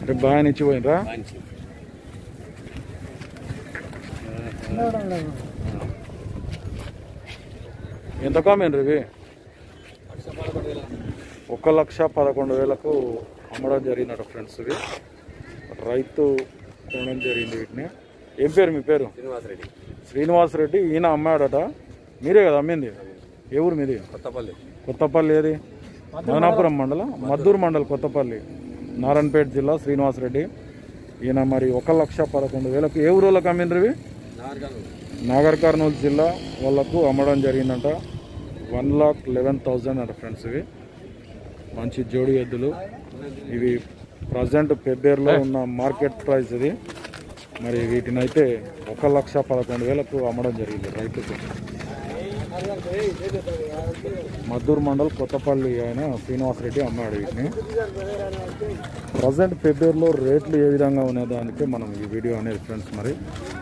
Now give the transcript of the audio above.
రేపు బాగా ఇచ్చి పోయినరా మంచి ఎంత కామెండ్రు ఇవి ఒక లక్ష పదకొండు వేలకు అమ్మడం జరిగినట్టు ఫ్రెండ్స్ ఇవి రైతు కొనడం జరిగింది వీటిని ఏం పేరు మీ పేరు శ్రీనివాస్ రెడ్డి శ్రీనివాస్ రెడ్డి ఈయన అమ్మాడట మీరే కదా అమ్మింది ఏ ఊరు మీది కొత్తపల్లి కొత్తపల్లి ఏది మదనాపురం మండలం మద్దూరు మండల్ కొత్తపల్లి నారాయణపేట జిల్లా శ్రీనివాస్ రెడ్డి ఈయన మరి ఒక లక్ష పదకొండు వేలకు ఏ ఊరోళ్ళకి అమ్మిండ్రు ఇవి నార్గాను నాగర్ కర్నూలు జిల్లా వాళ్ళకు అమ్మడం జరిగిందంట వన్ లాక్ లెవెన్ థౌజండ్ అంట ఫ్రెండ్స్ ఇవి మంచి జోడి ఎద్దులు ఇవి ప్రజెంట్ ఫిబ్రవరిలో ఉన్న మార్కెట్ ప్రైస్ ఇది మరి వీటిని అయితే ఒక లక్ష పదకొండు వేలకు అమ్మడం జరిగింది రైతుకు మద్దూరు మండల్ కొత్తపల్లి ఆయన శ్రీనివాస్ రెడ్డి అమ్మాడు వీటిని ప్రజెంట్ ఫిబ్రవరిలో రేట్లు ఏ విధంగా ఉన్నాయి దానికి మనం ఈ వీడియో అనేది ఫ్రెండ్స్ మరి